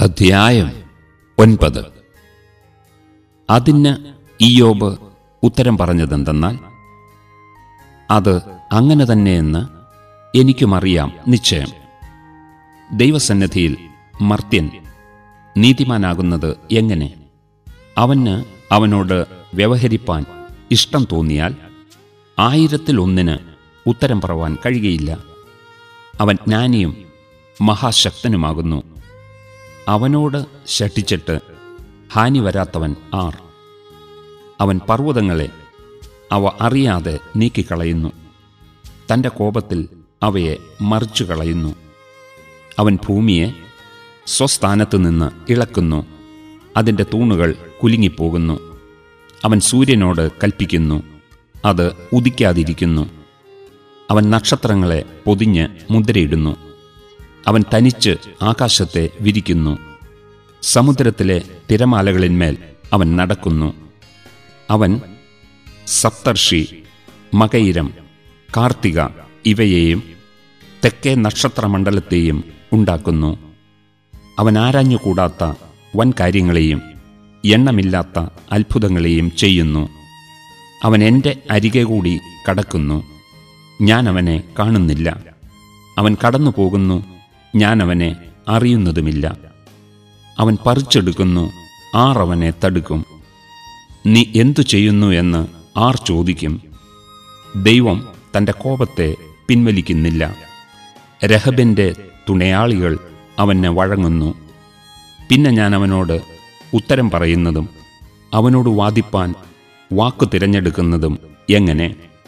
അധ്യായം ഒൻപത് അതിന് ഇയോബ് ഉത്തരം പറഞ്ഞതെന്തെന്നാൽ അത് അങ്ങനെ തന്നെയെന്ന് എനിക്കുമറിയാം നിശ്ചയം ദൈവസന്നിധിയിൽ മർത്യൻ നീതിമാനാകുന്നത് എങ്ങനെ അവന് അവനോട് വ്യവഹരിപ്പാൻ ഇഷ്ടം തോന്നിയാൽ ആയിരത്തിൽ ഒന്നിന് ഉത്തരം പറവാൻ കഴിയുകയില്ല അവൻ ജ്ഞാനിയും മഹാശക്തനുമാകുന്നു അവനോട് ശഠിച്ചിട്ട് ഹാനി വരാത്തവൻ ആർ അവൻ പർവ്വതങ്ങളെ അവ അറിയാതെ നീക്കിക്കളയുന്നു തൻ്റെ കോപത്തിൽ അവയെ മറിച്ചു കളയുന്നു അവൻ ഭൂമിയെ സ്വസ്ഥാനത്ത് നിന്ന് ഇളക്കുന്നു അതിൻ്റെ തൂണുകൾ കുലുങ്ങിപ്പോകുന്നു അവൻ സൂര്യനോട് കൽപ്പിക്കുന്നു അത് ഉദിക്കാതിരിക്കുന്നു അവൻ നക്ഷത്രങ്ങളെ പൊതിഞ്ഞ് മുദ്രയിടുന്നു അവൻ തനിച്ച് ആകാശത്തെ വിരിക്കുന്നു സമുദ്രത്തിലെ തിരമാലകളിന്മേൽ അവൻ നടക്കുന്നു അവൻ സപ്തർഷി മകയിരം കാർത്തിക ഇവയെയും തെക്കേ നക്ഷത്രമണ്ഡലത്തെയും ഉണ്ടാക്കുന്നു അവൻ ആരാഞ്ഞുകൂടാത്ത വൻ കാര്യങ്ങളെയും എണ്ണമില്ലാത്ത അത്ഭുതങ്ങളെയും ചെയ്യുന്നു അവൻ എൻ്റെ അരികെ കൂടി കടക്കുന്നു ഞാൻ അവനെ കാണുന്നില്ല അവൻ കടന്നു പോകുന്നു ഞാൻ അവനെ അറിയുന്നതുമില്ല അവൻ പറിച്ചെടുക്കുന്നു ആർ അവനെ തടുക്കും നീ എന്തു ചെയ്യുന്നു എന്ന് ആർ ചോദിക്കും ദൈവം തൻ്റെ കോപത്തെ പിൻവലിക്കുന്നില്ല രഹബിൻ്റെ തുണയാളികൾ അവനെ വഴങ്ങുന്നു പിന്നെ ഞാൻ അവനോട് ഉത്തരം പറയുന്നതും അവനോട് വാദിപ്പാൻ വാക്കു തിരഞ്ഞെടുക്കുന്നതും എങ്ങനെ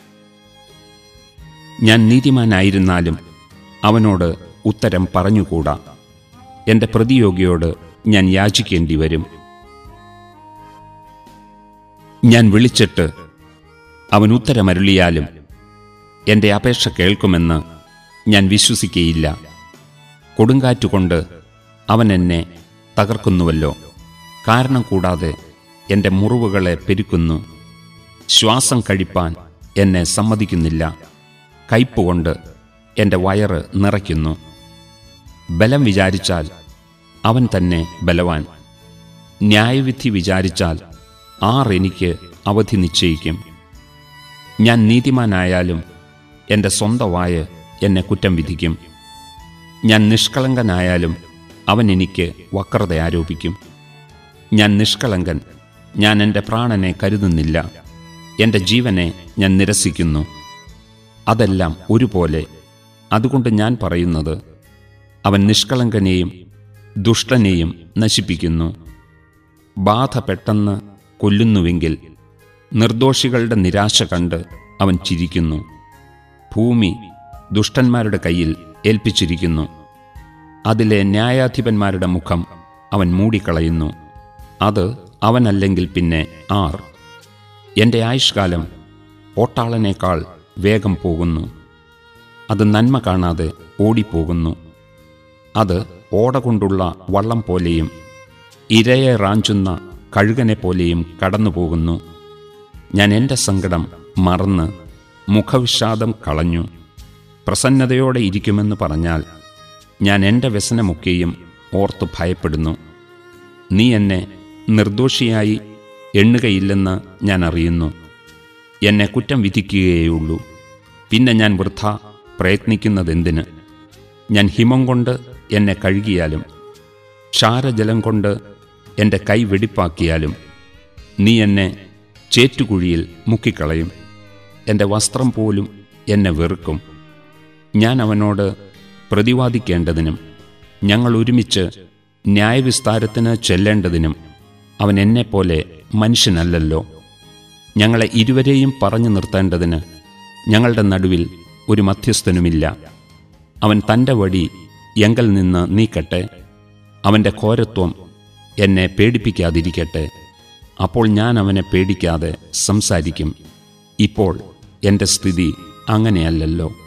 ഞാൻ നീതിമാനായിരുന്നാലും അവനോട് ഉത്തരം പറഞ്ഞുകൂടാ എൻ്റെ പ്രതിയോഗിയോട് ഞാൻ യാചിക്കേണ്ടി വരും ഞാൻ വിളിച്ചിട്ട് അവൻ ഉത്തരമരുളിയാലും എൻ്റെ അപേക്ഷ കേൾക്കുമെന്ന് ഞാൻ വിശ്വസിക്കയില്ല കൊടുങ്കാറ്റുകൊണ്ട് അവൻ എന്നെ തകർക്കുന്നുവല്ലോ കാരണം കൂടാതെ എൻ്റെ മുറിവുകളെ പെരുക്കുന്നു ശ്വാസം കഴിപ്പാൻ എന്നെ സമ്മതിക്കുന്നില്ല കയ്പുകൊണ്ട് എൻ്റെ വയറ് നിറയ്ക്കുന്നു ബലം വിചാരിച്ചാൽ അവൻ തന്നെ ബലവാൻ ന്യായവിധി വിചാരിച്ചാൽ ആർ എനിക്ക് അവധി നിശ്ചയിക്കും ഞാൻ നീതിമാനായാലും എൻ്റെ സ്വന്തം വായ എന്നെ കുറ്റം വിധിക്കും ഞാൻ നിഷ്കളങ്കനായാലും അവൻ എനിക്ക് വക്രത ആരോപിക്കും ഞാൻ നിഷ്കളങ്കൻ ഞാൻ എൻ്റെ പ്രാണനെ കരുതുന്നില്ല എൻ്റെ ജീവനെ ഞാൻ നിരസിക്കുന്നു അതെല്ലാം ഒരുപോലെ അതുകൊണ്ട് ഞാൻ പറയുന്നത് അവൻ നിഷ്കളങ്കനെയും ദുഷ്ടനെയും നശിപ്പിക്കുന്നു ബാധ പെട്ടെന്ന് കൊല്ലുന്നുവെങ്കിൽ നിർദോഷികളുടെ നിരാശ കണ്ട് അവൻ ചിരിക്കുന്നു ഭൂമി ദുഷ്ടന്മാരുടെ കയ്യിൽ ഏൽപ്പിച്ചിരിക്കുന്നു അതിലെ ന്യായാധിപന്മാരുടെ മുഖം അവൻ മൂടിക്കളയുന്നു അത് അവനല്ലെങ്കിൽ പിന്നെ ആർ എൻ്റെ ആയുഷ്കാലം ഓട്ടാളനേക്കാൾ വേഗം പോകുന്നു അത് നന്മ കാണാതെ ഓടിപ്പോകുന്നു അത് ഓട കൊണ്ടുള്ള വള്ളം പോലെയും ഇരയെ റാഞ്ചുന്ന കഴുകനെ പോലെയും കടന്നുപോകുന്നു ഞാൻ എൻ്റെ സങ്കടം മറന്ന് മുഖവിഷാദം കളഞ്ഞു പ്രസന്നതയോടെ ഇരിക്കുമെന്ന് പറഞ്ഞാൽ ഞാൻ എൻ്റെ വ്യസനമൊക്കെയും ഓർത്തു ഭയപ്പെടുന്നു നീ എന്നെ നിർദോഷിയായി എണ്ണുകയില്ലെന്ന് ഞാൻ അറിയുന്നു എന്നെ കുറ്റം വിധിക്കുകയുള്ളൂ പിന്നെ ഞാൻ വൃഥ പ്രയത്നിക്കുന്നതെന്തിന് ഞാൻ ഹിമം കൊണ്ട് എന്നെ കഴുകിയാലും ക്ഷാരജലം കൊണ്ട് എൻ്റെ കൈ വെടിപ്പാക്കിയാലും നീ എന്നെ ചേറ്റുകുഴിയിൽ മുക്കിക്കളയും എൻ്റെ വസ്ത്രം പോലും എന്നെ വെറുക്കും ഞാൻ അവനോട് പ്രതിവാദിക്കേണ്ടതിനും ഞങ്ങൾ ഒരുമിച്ച് ന്യായവിസ്താരത്തിന് ചെല്ലേണ്ടതിനും അവൻ എന്നെപ്പോലെ മനുഷ്യനല്ലല്ലോ ഞങ്ങളെ ഇരുവരെയും പറഞ്ഞു നിർത്തേണ്ടതിന് ഞങ്ങളുടെ നടുവിൽ ഒരു മധ്യസ്ഥനുമില്ല അവൻ തൻ്റെ വടി എങ്കൽ നിന്ന് നീക്കട്ടെ അവൻ്റെ ഘോരത്വം എന്നെ പേടിപ്പിക്കാതിരിക്കട്ടെ അപ്പോൾ ഞാൻ അവനെ പേടിക്കാതെ സംസാരിക്കും ഇപ്പോൾ എൻ്റെ സ്ഥിതി അങ്ങനെയല്ലല്ലോ